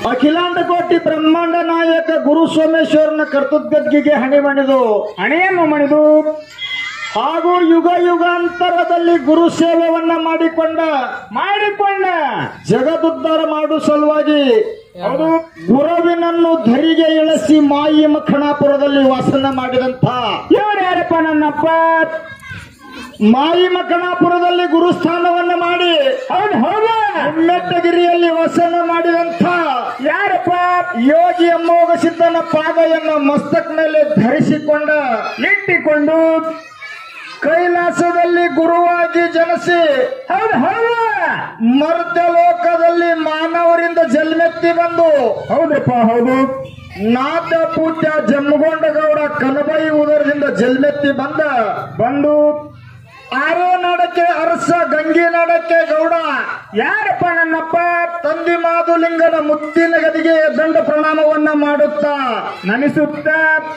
ಅಖಿಲಾಂಡ ಕೋಟಿ ಬ್ರಹ್ಮಾಂಡ ನಾಯಕ ಗುರು ಸೋಮೇಶ್ವರನ ಕರ್ತೃಗದ್ಗಿಗೆ ಹಣೆ ಮಣಿದು ಹಣೆಯನ್ನು ಮಣಿದು ಹಾಗೂ ಯುಗ ಯುಗಾಂತರದಲ್ಲಿ ಗುರು ಸೇವೆಯನ್ನ ಮಾಡಿಕೊಂಡ ಮಾಡಿಕೊಂಡ ಜಗದುದ್ಧಾರ ಮಾಡುವ ಸಲುವಾಗಿ ಹೌದು ಗುರುವಿನನ್ನು ಧರಿಗೆ ಇಳಿಸಿ ಮಾಯಿ ಮಖಣಾಪುರದಲ್ಲಿ ವಾಸನ ಮಾಡಿದಂತ ಇವ್ರು ಯಾರಪ್ಪ ನನ್ನಪ್ಪ ಮಾಯಿ ಮಖಣಾಪುರದಲ್ಲಿ ಗುರುಸ್ಥಾನವನ್ನ ಮಾಡಿ ಹೌದು ಹೌದು ಮೆಟ್ಟಗಿರಿಯಲ್ಲಿ ವಾಸನ ಮಾಡಿದಂತ ಯಾರಪ್ಪ ಯೋಗಿ ಅಮ್ಮೋಗ ಸಿದ್ಧನ ಪಾದವನ್ನು ಮಸ್ತಕ್ ಮೇಲೆ ಧರಿಸಿಕೊಂಡ ಇಟ್ಟಿಕೊಂಡು ಕೈಲಾಸದಲ್ಲಿ ಗುರುವಾಗಿ ಜನಿಸಿ ಹೌದು ಹೌದು ಮರ್ತ್ಯ ಲೋಕದಲ್ಲಿ ಮಾನವರಿಂದ ಜನ್ಮೆತ್ತಿ ಬಂದು ಹೌದಪ್ಪ ಹೌದು ನಾಥ ಪೂಜ್ಯ ಜಮ್ಮಗೊಂಡಗೌಡ ಕನಬೈ ಉದರದಿಂದ ಜನ್ಮೆತ್ತಿ ಬಂದ ಬಂದು ಆರೋ ನಾಡಕ್ಕೆ ಅರಸ ಗಂಗಿ ನಾಡಕ್ಕೆ ಗೌಡ ಯಾರಪ್ಪ ನನ್ನಪ್ಪ ತಂದಿ ಮಾದುಲಿಂಗನ ಮುತ್ತಿನ ಗದಿಗೆ ದಂಡ ಪ್ರಣಾಮವನ್ನ ಮಾಡುತ್ತಾ ನನಿಸುತ್ತ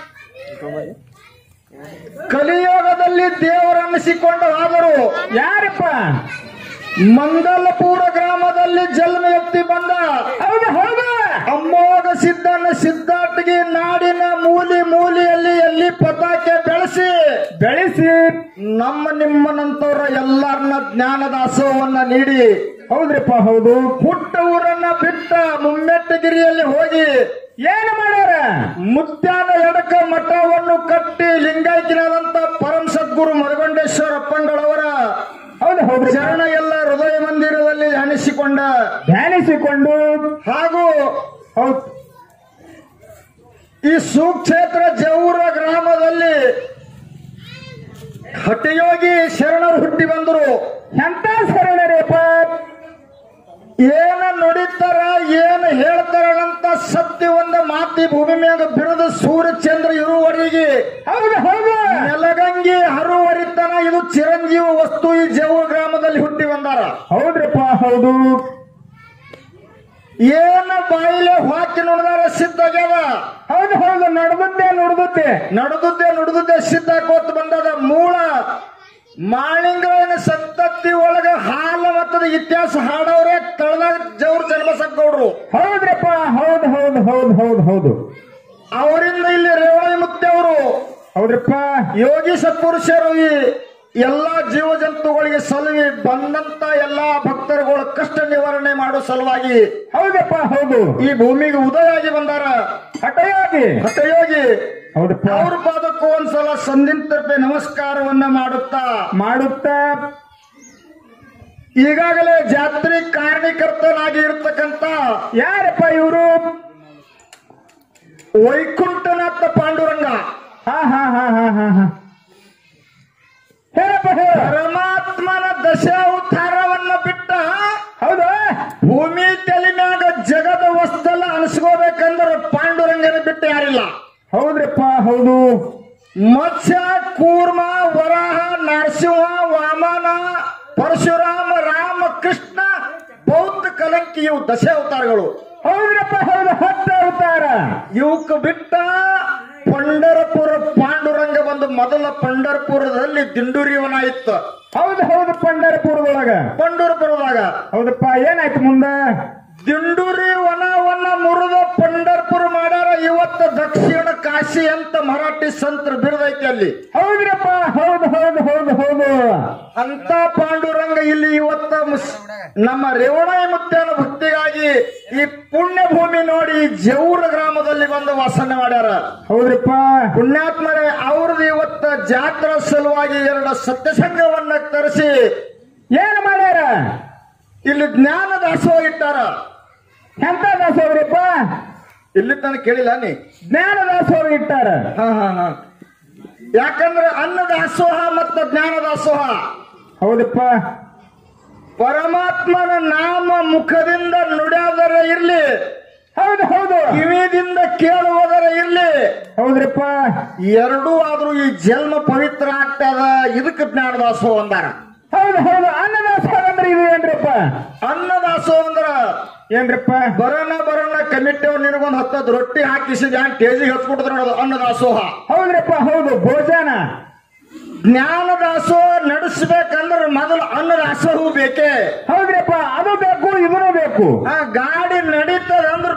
ಕಲಿಯೋಗದಲ್ಲಿ ದೇವರನ್ನಿಸಿಕೊಂಡ ಆದರು ಯಾರಪ್ಪ ಮಂಗಲಪುರ ಗ್ರಾಮದಲ್ಲಿ ಜನ್ಮ ಎತ್ತಿ ಬಂದ ಹೌದು ಹೌದು ಅಮ್ಮೋಗ ಸಿದ್ಧನ ಸಿದ್ಧಾರ್ಥಿಗೆ ನಾಡಿನ ಮೂಲಿ ಮೂಲಿಯಲ್ಲಿ ಎಲ್ಲಿ ಪತಾಕೆ ಬೆಳೆಸಿ ಬೆಳೆಸಿ ನಮ್ಮ ನಿಮ್ಮನಂತವರ ಎಲ್ಲರನ್ನ ಜ್ಞಾನದಾಸವನ್ನ ನೀಡಿ ಹೌದ್ರಪ್ಪ ಹೌದು ಪುಟ್ಟ ಊರನ್ನ ಬಿಟ್ಟ ಮುಮ್ಮೆಟ್ಟಗಿರಿಯಲ್ಲಿ ಹೋಗಿ ಏನು ಮಾಡ್ಯಾರ ಮುತ್ಯಾನ ಎಡಕ ಮಠವನ್ನು ಕಟ್ಟಿ ಲಿಂಗಾಯತಿನಾದಂತ ಪರಮ ಸದ್ಗುರು ಮರಗೊಂಡೇಶ್ವರ ಅಪ್ಪಂಗಳವರ ಹೌದು ಹೌದು ಚರಣ ಎಲ್ಲ ಹೃದಯ ಮಂದಿರದಲ್ಲಿ ಅನಿಸಿಕೊಂಡ ಧ್ಯಾನಿಸಿಕೊಂಡು ಹಾಗೂ ಹೌದು ಈ ಸುಕ್ಷೇತ್ರ ಜೌರ ಗ್ರಾಮದಲ್ಲಿ ಹಠಯೋಗಿ ಶರಣರು ಹುಟ್ಟಿ ಬಂದರು ಎಂತ ಶರಣರಪ್ಪ ಏನ ನುಡಿತಾರ ಏನ್ ಹೇಳ್ತಾರಂತ ಸತ್ಯ ಒಂದ ಮಾತಿ ಭೂಮಿ ಮ್ಯಾಗ ಬಿಡದ ಸೂರ್ಯ ಚಂದ್ರ ಇರುವವರೆಗೆ ಹೌದು ಹೌದು ನೆಲಗಂಗಿ ಹರುವರಿತನ ಇದು ಚಿರಂಜೀವ ವಸ್ತು ಈ ಜೌರ ಗ್ರಾಮದಲ್ಲಿ ಹುಟ್ಟಿ ಬಂದಾರ ಹೌದ್ರಪ್ಪ ಹೌದು ಏನ ಬಾಯಿಲೆ ಹಾಕಿ ನುಡಿದಾರ ಸಿದ್ಧಾಗ್ಯದ ಹೌದು ಹೌದು ನಡೆದದ್ದೇ ನುಡಿದದ್ದೇ ನಡೆದುದ್ದೇ ನುಡಿದುದ್ದೇ ಸಿದ್ಧ ಕೋತ್ ಬಂದದ ಮೂಲ ಮಾಳಿಂಗನ ಸಂತತಿ ಒಳಗ ಹಾಲ ಮತ್ತದ ಇತಿಹಾಸ ಹಾಡವ್ರೆ ತಳದಾಗ ಜವ್ರ ಜನ್ಮಸಕ್ಕೌಡ್ರು ಹೌದ್ರಪ್ಪ ಹೌದು ಹೌದು ಹೌದು ಹೌದು ಹೌದು ಅವರಿಂದ ಇಲ್ಲಿ ರೇವಣ ಮುತ್ತವರು ಹೌದ್ರಪ್ಪ ಯೋಗಿ ಸತ್ಪುರುಷರು ಈ ಎಲ್ಲಾ ಜೀವ ಜಂತುಗಳಿಗೆ ಸಲುವಿ ಬಂದಂತ ಎಲ್ಲಾ ಭಕ್ತರುಗಳ ಕಷ್ಟ ನಿವಾರಣೆ ಮಾಡೋ ಸಲುವಾಗಿ ಹೌದಪ್ಪ ಹೌದು ಈ ಭೂಮಿಗೆ ಉದಯ ಆಗಿ ಬಂದಾರ ಹಠಯೋಗಿ ಹಠಯೋಗಿ ಹೌದಪ್ಪ ಅವ್ರ ಪಾದಕ್ಕೂ ಒಂದ್ಸಲ ಸಂದಿಂತರ್ಪೆ ನಮಸ್ಕಾರವನ್ನ ಮಾಡುತ್ತಾ ಮಾಡುತ್ತಾ ಈಗಾಗಲೇ ಜಾತ್ರೆ ಕಾರಣೀಕರ್ತನಾಗಿ ಇರ್ತಕ್ಕಂತ ಯಾರಪ್ಪ ಇವರು ವೈಕುಂಠನಾಥ ಪಾಂಡುರಂಗ ಹಾ ಹಾ ಹಾ ಹಾ ಹಾ ಹಾ ಹೇಳಪ್ಪ ಹೇಳ ಪರಮಾತ್ಮನ ದಶಾವತಾರವನ್ನ ಬಿಟ್ಟ ಹೌದಾ ಭೂಮಿ ತೆಲಿಮ್ಯಾಗ ಜಗದ ವಸ್ತಲ್ಲ ಅನಿಸ್ಕೋಬೇಕಂದ್ರೆ ಪಾಂಡುರಂಗನ ಬಿಟ್ಟು ಯಾರಿಲ್ಲ ಹೌದ್ರಪ್ಪ ಹೌದು ಮತ್ಸ್ಯ ಕೂರ್ಮ ವರಾಹ ನರಸಿಂಹ ವಾಮನ ಪರಶುರಾಮ ರಾಮ ಕೃಷ್ಣ ಬೌದ್ಧ ಕಲಂಕಿ ಇವು ದಶಾವತಾರಗಳು ಹೌದ್ರಪ್ಪ ಹೌದು ಹತ್ತ ಅವತಾರ ಇವಕ್ಕೆ ಬಿಟ್ಟ ಪಂಡರಪುರ ಪಾಂಡುರಂಗ ಬಂದು ಮೊದಲ ಪಂಡರಪುರದಲ್ಲಿ ದಿಂಡೂರಿವನ ಇತ್ತು ಹೌದು ಹೌದು ಪಂಡರಪುರದೊಳಗ ಪಂಡರಪುರದಾಗ ಹೌದಪ್ಪ ಏನಾಯ್ತು ಮುಂದ ದಿಂಡೂರಿ ವನವನ್ನ ಮುರಿದ ಪಂಡರ್ಪುರ ಮಾಡ್ಯಾರ ಇವತ್ತ ದಕ್ಷಿಣ ಕಾಶಿ ಅಂತ ಮರಾಠಿ ಸಂತರ ಬಿಡದೈತಿ ಅಲ್ಲಿ ಹೌದ್ರಪ್ಪ ಹೌದು ಹೌದು ಹೌದು ಹೌದು ಅಂತ ಪಾಂಡುರಂಗ ಇಲ್ಲಿ ಇವತ್ತ ಮುಸ್- ನಮ್ಮ ರೇವಣಾಯ ಮುತ್ಯನ ಭಕ್ತಿಗಾಗಿ ಈ ಪುಣ್ಯ ಭೂಮಿ ನೋಡಿ ಜೌರ ಗ್ರಾಮದಲ್ಲಿ ಬಂದು ವಾಸನೆ ಮಾಡ್ಯಾರ ಹೌದ್ರಪ್ಪ ಪುಣ್ಯಾತ್ಮರೇ ಅವ್ರದ್ದು ಇವತ್ತ ಜಾತ್ರಾ ಸಲುವಾಗಿ ಎರಡು ಸತ್ಯಸಂಗವನ್ನ ತರಿಸಿ ಏನ್ ಮಾಡ್ಯಾರ ಇಲ್ಲಿ ಜ್ಞಾನ ದಾಸೋಹ ಇಟ್ಟಾರ ಎಂತ ದಾಸೋಗ್ರಪ್ಪ ಇಲ್ಲಿ ತನಕ ಕೇಳಿಲ್ಲ ನೀ ಜ್ಞಾನ ದಾಸೋಗ ಇಟ್ಟಾರ ಹಾ ಹಾ ಹಾ ಯಾಕಂದ್ರೆ ಅನ್ನ ದಾಸೋಹ ಮತ್ತು ಜ್ಞಾನ ದಾಸೋಹ ಹೌದಪ್ಪ ಪರಮಾತ್ಮನ ನಾಮ ಮುಖದಿಂದ ನುಡಿಯೋದರ ಇರ್ಲಿ ಹೌದು ಹೌದು ಕಿವಿದಿಂದ ಕೇಳುವುದರ ಇರ್ಲಿ ಹೌದ್ರಪ್ಪ ಎರಡೂ ಆದ್ರೂ ಈ ಜನ್ಮ ಪವಿತ್ರ ಆಗ್ತದ ಇದಕ್ಕೆ ಜ್ಞಾನ ದಾಸೋಹ ಅಂದಾರ ಹೌದು ಹೌದು ಅನ್ನದಾಸೋಹ ಅಂದ್ರೆ ಇದು ಏನ್ರಪ್ಪ ಅನ್ನ ದಾಸೋಹ ಅಂದ್ರ ಏನ್ರಪ್ಪ ಬರೋಣ ಬರೋಣ ಕಮಿಟಿ ಅವ್ರು ನಿನಗೊಂದು ಹತ್ತದ್ ರೊಟ್ಟಿ ಹಾಕಿಸಿದ ಹ್ಯಾಂಗ ಟೇಜಿಗೆ ಹಚ್ಕೊಡ್ತಾರ ನೋಡೋದು ಅನ್ನ ದಾಸೋಹ ಹೌದ್ರಪ್ಪ ಹೌದು ಭೋಜನ ಜ್ಞಾನ ದಾಸೋಹ ನಡೆಸ್ಬೇಕಂದ್ರೆ ಮೊದಲು ಅನ್ನ ದಾಸೋಹ ಬೇಕೇ ಹೌದ್ರಪ್ಪ ಅದು ಬೇಕು ಇದೂ ಬೇಕು ಆ ಗಾಡಿ ನಡೀತದ ಅಂದ್ರೆ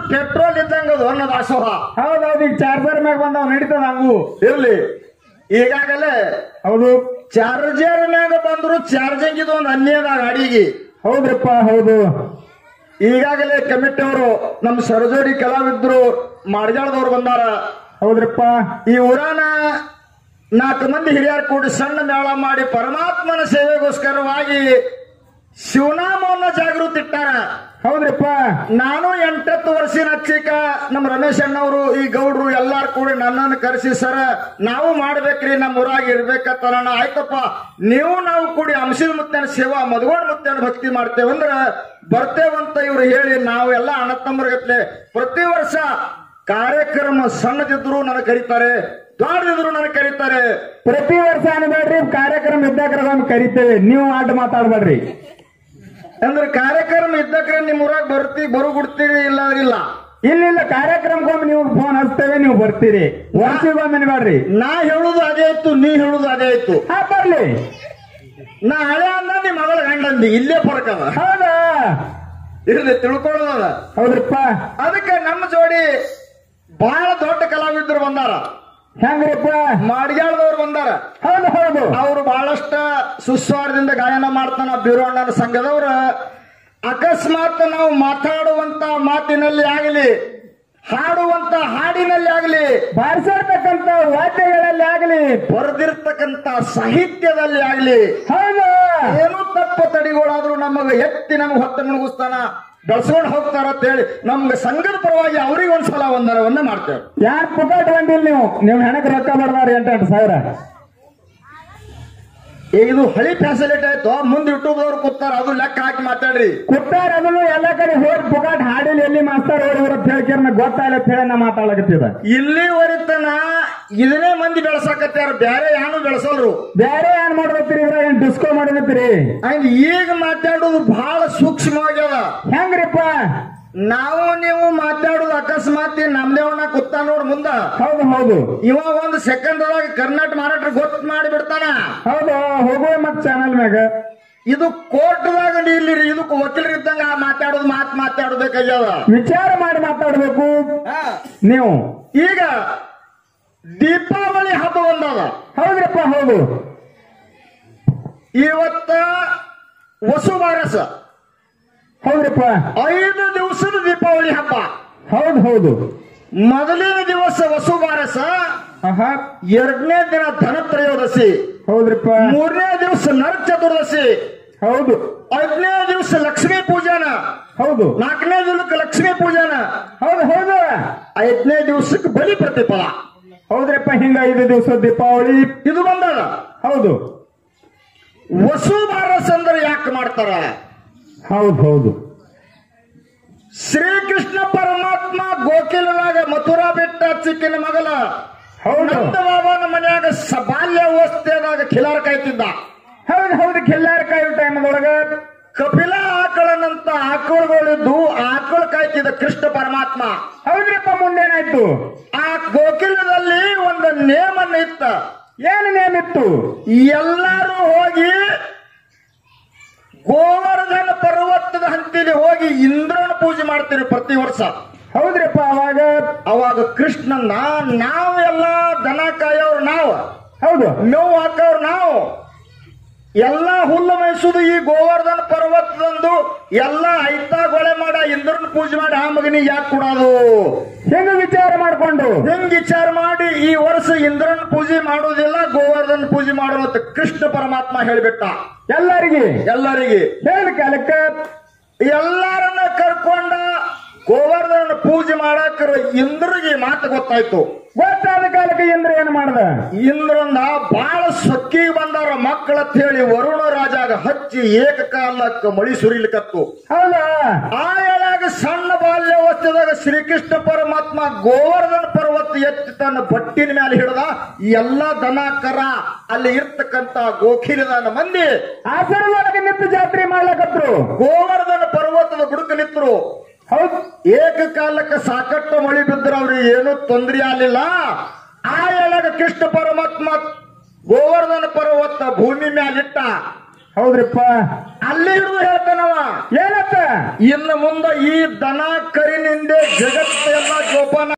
ಪೆಟ್ರೋಲ್ ಇದ್ದಂಗ ಅದು ಅನ್ನದ ದಾಸೋಹ ಹೌದೌದು ಈಗ ಚಾರ್ಜರ್ ಮ್ಯಾಗ ಬಂದಾವ್ ನಡೀತದ ಹಂಗು ಇರ್ಲಿ ಈಗಾಗಲೇ ಹೌದು ಚಾರ್ಜರ್ ಮ್ಯಾಗ ಬಂದ್ರು ಚಾರ್ಜಿಂಗ್ ಇದು ಒಂದು ಅನ್ಯದ ಗಾಡಿಗೆ ಹೌದ್ರಪ್ಪ ಹೌದು ಈಗಾಗಲೇ ಕಮಿಟಿ ಅವರು ನಮ್ಮ ಸರಜೋಡಿ ಕಲಾವಿದ್ರು ಮಾಡ್ಜಾಳದವ್ರು ಬಂದಾರ ಹೌದ್ರಪ್ಪ ಈ ಊರಾನ ನಾಲ್ಕು ಮಂದಿ ಹಿರಿಯರು ಕೂಡಿ ಸಣ್ಣ ಮೇಳ ಮಾಡಿ ಪರಮಾತ್ಮನ ಸೇವೆಗೋಸ್ಕರವಾಗಿ ಶಿವನಾಮವನ್ನ ಜಾಗೃತಿ ಇಟ್ಟಾರ ಹೌದ್ರಪ್ಪ ನಾನು ಎಂಟತ್ತು ವರ್ಷಿನ ಹಚ್ಚಿಕ ನಮ್ಮ ರಮೇಶ್ ಅಣ್ಣವರು ಈ ಗೌಡ್ರು ಎಲ್ಲಾರು ಕೂಡಿ ನನ್ನನ್ನು ಕರೆಸಿ ಸರ ನಾವು ಮಾಡ್ಬೇಕ್ರಿ ನಮ್ಮ ಊರಾಗ ಇರ್ಬೇಕಂತ ಆಯ್ತಪ್ಪ ನೀವು ನಾವು ಕೂಡಿ ಅಂಶದ ಮುತ್ತನ ಸೇವಾ ಮಧುಗೋಡ್ ಮುತ್ತನ ಭಕ್ತಿ ಮಾಡ್ತೇವಂದ್ರ ಬರ್ತೇವಂತ ಇವ್ರು ಹೇಳಿ ನಾವು ಎಲ್ಲ ಅಣ್ಣ ತಮ್ಮರಿಗತ್ಲೆ ಪ್ರತಿ ವರ್ಷ ಕಾರ್ಯಕ್ರಮ ಸಣ್ಣದಿದ್ರು ನನಗೆ ಕರೀತಾರೆ ದೊಡ್ಡದಿದ್ರು ನನಗೆ ಕರೀತಾರೆ ಪ್ರತಿ ವರ್ಷ ಅನ್ಬೇಡ್ರಿ ಕಾರ್ಯಕ್ರಮ ಇದ್ದಾಗ ಒಮ್ಮೆ ಕರಿತೇವೆ ನೀವು ಆಟ ಮಾತಾಡ್ಬೇಡ್ರಿ ಅಂದ್ರೆ ಕಾರ್ಯಕ್ರಮ ಇದ್ದಕ್ರೆ ನಿಮ್ ಊರಾಗ ಬರ್ತಿ ಬರು ಗುಡ್ತೀರಿ ಇಲ್ಲ ಅಂದ್ರೆ ಇಲ್ಲ ಇಲ್ಲಿಲ್ಲ ಕಾರ್ಯಕ್ರಮಕ್ಕೊಮ್ಮೆ ನೀವು ಫೋನ್ ಹಚ್ತೇವೆ ನೀವು ಬರ್ತೀರಿ ವರ್ಷಿಗೊಮ್ಮೆ ಅನ್ಬೇಡ್ರಿ ನಾ ಹೇಳುದು ಅದೇ ಇತ್ತು ನೀ ಹೇಳುದು ಅದೇ ಇತ್ತು ಹಾ ಬರ್ಲಿ ನಾ ಹಳೆ ಅಂದ ನಿಮ್ ಮಗಳ ಗಂಡಂದಿ ಇಲ್ಲೇ ಫರಕ್ ಅದ ಹೌದಾ ಇರ್ಲಿ ತಿಳ್ಕೊಳ್ಳೋದ ಹೌದ್ರಪ್ಪ ಅದಕ್ಕೆ ನಮ್ಮ ಜೋಡಿ ಬಹಳ ದೊಡ್ಡ ಕಲಾವಿದರು ಬಂದಾರ ಹೆಂಗ್ರಿಪ್ಪ ಮಾಡ್ಗ್ಯಾಳದವ್ರು ಬಂದಾರ ಹೌದು ಹೌದು ಅವರು ಬಹಳಷ್ಟ ಸುಸ್ವಾರದಿಂದ ಗಾಯನ ಮಾಡ್ತಾನ ಬೀರೋಣ್ಣನ ಸಂಘದವ್ರ ಅಕಸ್ಮಾತ್ ನಾವು ಮಾತಾಡುವಂತ ಮಾತಿನಲ್ಲಿ ಆಗಲಿ ಹಾಡುವಂತ ಹಾಡಿನಲ್ಲಿ ಆಗಲಿ ಬಾರಿಸಿರ್ತಕ್ಕಂತ ವಾದ್ಯಗಳಲ್ಲಿ ಆಗಲಿ ಬರೆದಿರ್ತಕ್ಕಂತ ಸಾಹಿತ್ಯದಲ್ಲಿ ಆಗಲಿ ಹೌದು ಏನು ತಪ್ಪು ತಡಿಗಳಾದ್ರೂ ನಮಗ ಎತ್ತಿ ನಮ್ಗೆ ಹೊತ್ತ ಮುಳುಗಿಸ್ತಾನ ಬೆಳ್ಸ್ಕೊಂಡು ಹೋಗ್ತಾರ ಅಂತ ಹೇಳಿ ನಮ್ಗೆ ಸಂಘದ ಪರವಾಗಿ ಅವ್ರಿಗೆ ಒಂದ್ಸಲ ವಂದನವನ್ನ ಮಾಡ್ತೇವೆ ಯಾರ್ ಪುಕಾಟ್ ಬಂದಿಲ್ಲ ನೀವು ನೀವು ಹೆಣಕ್ ರೊಕ್ಕ ಬಡ್ದಾರಿ ಎಂಟೆಂಟು ಸಾವಿರ ಈಗ ಇದು ಹಳಿ ಫ್ಯಾಸಿಲಿಟಿ ಆಯ್ತು ಮುಂದೆ ಯೂಟ್ಯೂಬ್ದವ್ರು ಕೂತಾರ ಅದು ಲೆಕ್ಕ ಹಾಕಿ ಮಾತಾಡ್ರಿ ಕುತ್ತಾರ ಅದನ್ನು ಎಲ್ಲ ಕಡೆ ಹೋಗಿ ಪುಕಾಟ್ ಹಾಡಿಲ್ ಎಲ್ಲಿ ಮಾಸ್ತಾರ ಹೋಗಿ ಅಂತ ಹೇಳ್ಕಿರ್ನ ಗೊತ್ತಾಗಲ್ಲ ಅಂತ ಹೇಳಿ ನಾ ಮಾತಾಡಕತ್ತಿದ ಇಲ್ಲಿವರೆತನ ಇದನ್ನೇ ಮಂದಿ ಬೆಳೆಸಾಕತ್ಯಾರ ಬ್ಯಾರೆ ಯಾನು ಬೆಳೆಸಲ್ರು ಬೇರೆ ಏನ್ ಮಾಡ್ಬೇಕ್ರಿ ಇದ್ರಾಗ ಏನ್ ಡಿಸ್ಕೋ ಮಾಡಿದ್ರಿ ಅಂಡ್ ಈಗ ಮಾತಾಡೋದು ಬಹಳ ಸೂಕ್ಷ್ಮವಾಗ್ಯದ ಹೆಂಗ್ರಿಪ್ಪ ನಾವು ನೀವು ಮಾತಾಡೋದು ಅಕಸ್ಮಾತ್ ಈ ನಮ್ದೇವಣ್ಣ ಕೂತ ನೋಡ್ ಮುಂದ ಹೌದು ಹೌದು ಇವ ಒಂದು ಸೆಕೆಂಡ್ ಒಳಗೆ ಕರ್ನಾಟಕ ಮಾರಾಟ ಗೊತ್ತು ಮಾಡಿ ಬಿಡ್ತಾನ ಹೌದು ಹೋಗುವ ಮತ್ ಚಾನಲ್ ಮ್ಯಾಗ ಇದು ಕೋರ್ಟ್ದಾಗ ನಿಲ್ಲಿರಿ ಇದಕ್ಕೆ ವಕೀಲರು ಇದ್ದಂಗ ಮಾತಾಡೋದು ಮಾತು ಮಾತಾಡಬೇಕಾಗ್ಯದ ವಿಚಾರ ಮಾಡಿ ಮಾತಾಡ್ಬೇಕು ನೀವು ಈಗ ದೀಪಾವಳಿ ಹಬ್ಬ ಒಂದದ ಹೌದ್ರಪ್ಪ ಹೌದು ಇವತ್ತ ವಸುವಾರಸ ಹೌದ್ರಪ್ಪ ಐದು ದಿವಸದ ದೀಪಾವಳಿ ಹಬ್ಬ ಹೌದು ಹೌದು ಮೊದಲನೇ ದಿವಸ ವಸುವಾರಸ ಆಹಾ ಎರಡನೇ ದಿನ ಧನತ್ರಯೋದಶಿ ಹೌದ್ರಪ್ಪ ಮೂರನೇ ದಿವಸ ನರಕ ಚತುರ್ದಶಿ ಹೌದು ಐದನೇ ದಿವಸ ಲಕ್ಷ್ಮೀ ಪೂಜಾನ ಹೌದು ನಾಲ್ಕನೇ ದಿವಸಕ್ಕೆ ಲಕ್ಷ್ಮೀ ಪೂಜಾನ ಹೌದು ಹೌದು ಐದನೇ ದಿವಸಕ್ಕೆ ಬಲಿ ಪ್ರತಿಫಲ ಹೌದ್ರಪ್ಪ ಹಿಂಗ ಐದು ದಿವಸ ದೀಪಾವಳಿ ಇದು ಬಂದದ ಹೌದು ವಸುವಾರಸ ಅಂದ್ರೆ ಯಾಕೆ ಮಾಡ್ತಾರ ಹೌದು ಹೌದು ಶ್ರೀಕೃಷ್ಣ ಪರಮಾತ್ಮ ಗೋಕಿಲದಾಗ ಮಥುರಾ ಬಿಟ್ಟ ಚಿಕ್ಕಿನ ಮಗಲ ಹೌದು ನಂದ ಬಾಬನ ಮನ್ಯಾಗ ಸ- ಬಾಲ್ಯಾವಸ್ಥೆದಾಗ ಖಿಲಾರ ಕಾಯ್ತಿದ್ದ ಹೌದು ಹೌದು ಕಿಲ್ಲಾರ ಕಾಯಿ ಟೈಮದೊಳಗ ಕಪಿಲ ಆಕಳನಂತ ಆಕಳುಗಳಿದ್ದು ಆಕಳು ಕಾಯ್ತಿದ್ದ ಕೃಷ್ಣ ಪರಮಾತ್ಮ ಹೌದ್ರಪ್ಪ ಮುಂದೇನಾಯ್ತು ಆ ಗೋಕಿಲದಲ್ಲಿ ಒಂದು ನೇಮನ್ನ ಇತ್ತ ಏನು ನೇಮಿತ್ತು ಎಲ್ಲರೂ ಹೋಗಿ ಗೋವರ್ಧನ ಪರ್ವತದ ಹಂತಿಲಿ ಹೋಗಿ ಇಂದ್ರನ ಪೂಜೆ ಮಾಡ್ತೀರಿ ಪ್ರತಿ ವರ್ಷ ಹೌದ್ರಪ್ಪ ಅವಾಗ ಅವಾಗ ಕೃಷ್ಣನ್ನ ನಾವೆಲ್ಲ ದನ ಕಾಯೋರು ನಾವು ಹೌದು ಮೇವು ಹಾಕೋರು ನಾವು ಎಲ್ಲ ಹುಲ್ಲು ಮೇಯಿಸುದು ಈ ಗೋವರ್ಧನ ಪರ್ವತದಂದು ಎಲ್ಲ ಐತಾ ಗೊಳೆ ಮಾಡ ಇಂದ್ರನ ಪೂಜೆ ಮಾಡಿ ಆ ಮಗನಿಗೆ ಯಾಕೆ ಕೊಡೋದು ಹೆಂಗ ವಿಚಾರ ಮಾಡ್ಕೊಂಡು ಹಿಂಗ್ ವಿಚಾರ ಮಾಡಿ ಈ ವರ್ಷ ಇಂದ್ರನ ಪೂಜೆ ಮಾಡೋದಿಲ್ಲ ಗೋವರ್ಧನ ಪೂಜೆ ಮಾಡೋದು ಅಂತ ಕೃಷ್ಣ ಪರಮಾತ್ಮ ಹೇಳಿಬಿಟ್ಟ ಎಲ್ಲರಿಗೆ ಎಲ್ಲರಿಗೆ ಹೇಳಿ ಕಾಲಕ್ಕ ಎಲ್ಲರನ್ನ ಕರ್ಕೊಂಡ ಗೋವರ್ಧನ ಪೂಜೆ ಮಾಡಾಕ ಇಂದ್ರಿಗೆ ಮಾತು ಗೊತ್ತಾಯ್ತು ಗೊತ್ತಾದ ಕಾಲಕ್ಕೆ ಇಂದ್ರ ಏನ್ ಮಾಡ್ದ ಇಂದ್ರಂದ ಬಾಳ ಸೊಕ್ಕಿ ಬಂದಾರ ಮಕ್ಕಳ ಹೇಳಿ ವರುಣ ರಾಜಾಗ ಹಚ್ಚಿ ಏಕಕಾಲಕ್ಕ ಮಳಿ ಸುರಿಲಿಕತ್ತು ಹೌದಾ ಆ ಎಳೆಯಾಗ ಸಣ್ಣ ಬಾಲ್ಯಾವಸ್ಥೆದಾಗ ಶ್ರೀಕೃಷ್ಣ ಪರಮಾತ್ಮ ಗೋವರ್ಧನ ಪರ್ವತ ಎತ್ತಿ ತನ್ನ ಬಟ್ಟಿನ ಮೇಲೆ ಹಿಡ್ದ ಎಲ್ಲ ದನ ಕರ ಅಲ್ಲಿ ಇರ್ತಕ್ಕಂತ ಗೋಖಿಲದಾನ ಮಂದಿ ಆಸರದೊಳಗೆ ನಿಂತು ಜಾತ್ರೆ ಮಾಡ್ಲಕತ್ರು ಗೋವರ್ಧನ ಪರ್ವತದ ಬುಡಕಲಿತ್ತರು ಹೌದು ಏಕಕಾಲಕ್ಕೆ ಸಾಕಷ್ಟು ಮಳಿ ಬಿದ್ದರು ಅವ್ರಿಗೆ ಏನೂ ತೊಂದರೆ ಆಗಲಿಲ್ಲ ಆ ಎಳೆಗ ಕೃಷ್ಣ ಪರಮಾತ್ಮ ಗೋವರ್ಧನ ಪರ್ವತ ಭೂಮಿ ಮ್ಯಾಲಿಟ್ಟ ಹೌದ್ರಿಪ್ಪ ಅಲ್ಲಿ ಹಿಡಿದು ಹೇಳ್ತಾನವ ಏನತ್ತ ಇನ್ನು ಮುಂದೆ ಈ ದನ ಕರಿನಿಂದೆ ಜಗತ್ತೆಲ್ಲ ಜೋಪಾನ